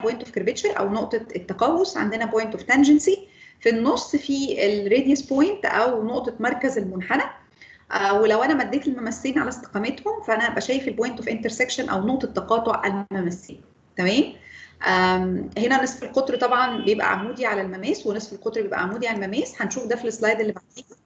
بوينت اوف كيرفيتشر او نقطه التقوس عندنا بوينت اوف تانجنسي في النص في الراديوس بوينت او نقطه مركز المنحنى آه ولو انا مديت الممثلين على استقامتهم فانا ابقى شايف البوينت اوف انترسكشن او نقطه تقاطع الممثلين تمام هنا نصف القطر طبعا بيبقى عمودي على المماس ونصف القطر بيبقى عمودي على المماس هنشوف ده في السلايد اللي بعديها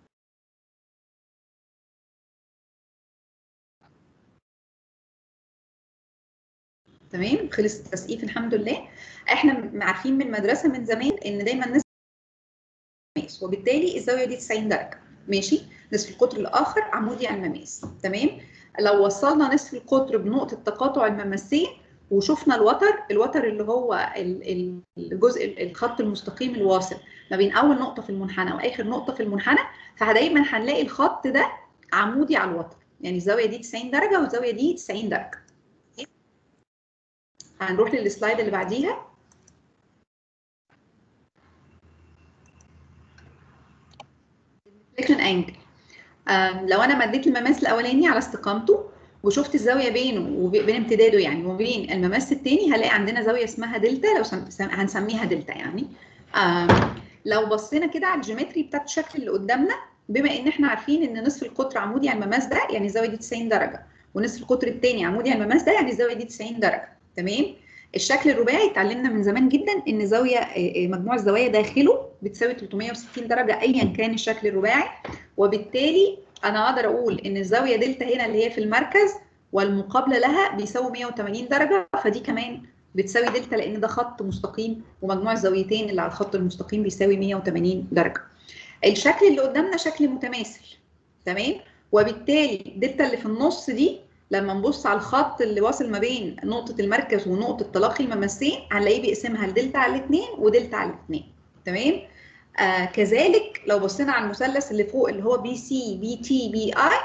تمام خلص التسقيف الحمد لله احنا عارفين من المدرسه من زمان ان دايما نصف المماس وبالتالي الزاويه دي 90 درجه ماشي نصف القطر الاخر عمودي على المماس تمام لو وصلنا نصف القطر بنقطه تقاطع المماسين وشفنا الوتر الوتر اللي هو الجزء الخط المستقيم الواصل ما بين اول نقطه في المنحنى واخر نقطه في المنحنى فدايما هنلاقي الخط ده عمودي على الوتر يعني الزاويه دي 90 درجه والزاويه دي 90 درجه هنروح للسلايد اللي بعديها الديفليكشن انجل لو انا مديت المماس الاولاني على استقامته وشفت الزاويه بينه وبين امتداده يعني وبين المماس الثاني هلاقي عندنا زاويه اسمها دلتا لو سم... هنسميها دلتا يعني لو بصينا كده على الجيومتري بتاعت الشكل اللي قدامنا بما ان احنا عارفين ان نصف القطر عمودي على المماس ده يعني الزاويه دي 90 درجه ونصف القطر الثاني عمودي على المماس ده يعني الزاويه دي 90 درجه تمام الشكل الرباعي اتعلمنا من زمان جدا ان زاويه مجموع الزوايا داخله بتساوي 360 درجه ايا كان الشكل الرباعي وبالتالي انا اقدر اقول ان الزاويه دلتا هنا اللي هي في المركز والمقابله لها بيساوي 180 درجه فدي كمان بتساوي دلتا لان ده خط مستقيم ومجموع الزاويتين اللي على الخط المستقيم بيساوي 180 درجه. الشكل اللي قدامنا شكل متماثل تمام؟ وبالتالي دلتا اللي في النص دي لما نبص على الخط اللي واصل ما بين نقطه المركز ونقطه تلاقي المماسين هنلاقيه بيقسمها لدلتا على الاثنين ودلتا على الاثنين تمام؟ آه كذلك لو بصينا على المثلث اللي فوق اللي هو بي سي بي تي بي اي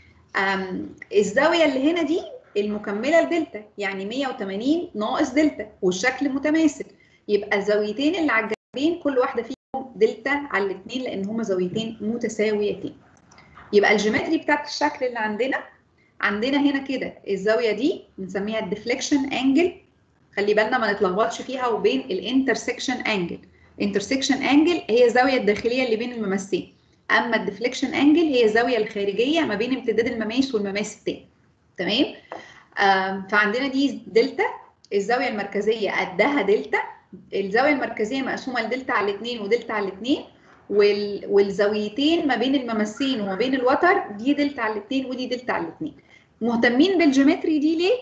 الزاويه اللي هنا دي المكمله لدلتا يعني 180 ناقص دلتا والشكل متماثل يبقى الزاويتين اللي على الجنبين كل واحده فيهم دلتا على الاثنين لان هما زاويتين متساويتين يبقى الجيومتري بتاعت الشكل اللي عندنا عندنا هنا كده الزاويه دي بنسميها الديفليكشن انجل خلي بالنا ما نتلخبطش فيها وبين الانترسكشن انجل انترسكشن انجل هي الزاويه الداخليه اللي بين المماسين اما الديفليكشن انجل هي الزاويه الخارجيه ما بين امتداد المماس والمماس التاني تمام فعندنا دي دلتا الزاويه المركزيه قدها دلتا الزاويه المركزيه مقسومه لدلتا على الاثنين ودلتا على الاثنين وال... والزاويتين ما بين المماسين وما بين الوتر دي دلتا على الاثنين ودي دلتا على الاثنين مهتمين بالجيومتري دي ليه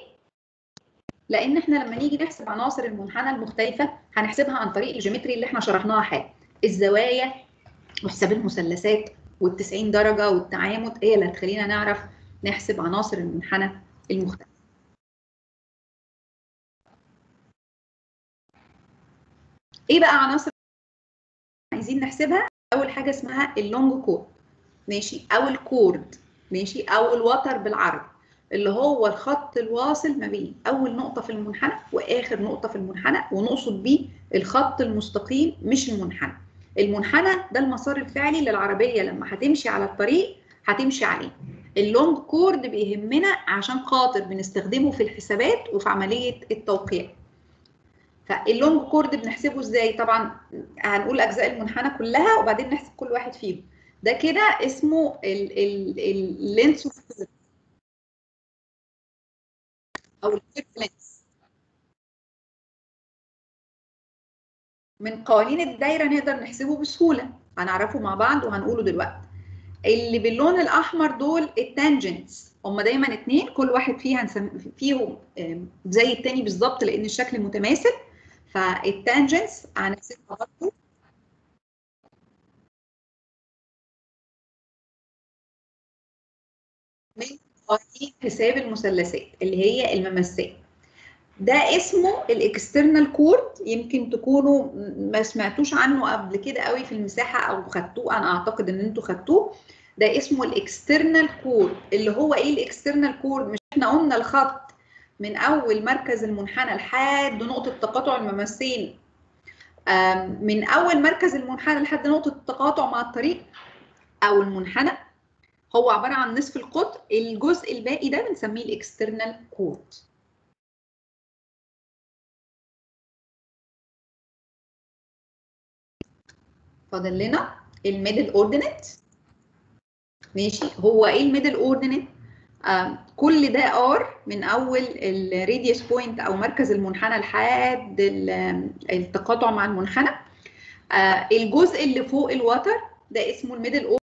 لان احنا لما نيجي نحسب عناصر المنحنى المختلفه هنحسبها عن طريق الجيومتري اللي احنا شرحناها حاجه الزوايا وحساب المثلثات وال90 درجه والتعامد هي اللي هتخلينا نعرف نحسب عناصر المنحنى المختلفه ايه بقى عناصر عايزين نحسبها اول حاجه اسمها اللونج كورد ماشي او الكورد ماشي او الوتر بالعربي اللي هو الخط الواصل ما بين اول نقطه في المنحنى واخر نقطه في المنحنى ونقصد بيه الخط المستقيم مش المنحنى المنحنى ده المسار الفعلي للعربيه لما هتمشي على الطريق هتمشي عليه اللونج كورد بيهمنا عشان خاطر بنستخدمه في الحسابات وفي عمليه التوقيع فاللونج كورد بنحسبه ازاي طبعا هنقول اجزاء المنحنى كلها وبعدين نحسب كل واحد فيهم ده كده اسمه اللينس او الكيرف لينس من قوانين الدايره نقدر نحسبه بسهوله هنعرفه مع بعض وهنقوله دلوقتي اللي باللون الاحمر دول التانجنتس هم دايما اتنين كل واحد فيها هنسم... فيهم زي التاني بالظبط لان الشكل متماثل فالتانجنتس هنحسبها برضه من قوانين حساب المثلثات اللي هي الممسات ده اسمه الاكسترنال كورد يمكن تكونوا ما سمعتوش عنه قبل كده قوي في المساحه او خدتوه انا اعتقد ان انتوا خدتوه ده اسمه الاكسترنال كورد اللي هو ايه الاكسترنال كورد مش احنا قلنا الخط من اول مركز المنحنى لحد نقطه تقاطع المماسين من اول مركز المنحنى لحد نقطه التقاطع مع الطريق او المنحنى هو عباره عن نصف القطر الجزء الباقي ده بنسميه الاكسترنال كورد فاضل لنا الميدل اوردينيت ماشي هو ايه الميدل اوردينيت آه كل ده ار من اول الراديوس بوينت او مركز المنحنى لحد التقاطع مع المنحنى آه الجزء اللي فوق الوتر ده اسمه الميدل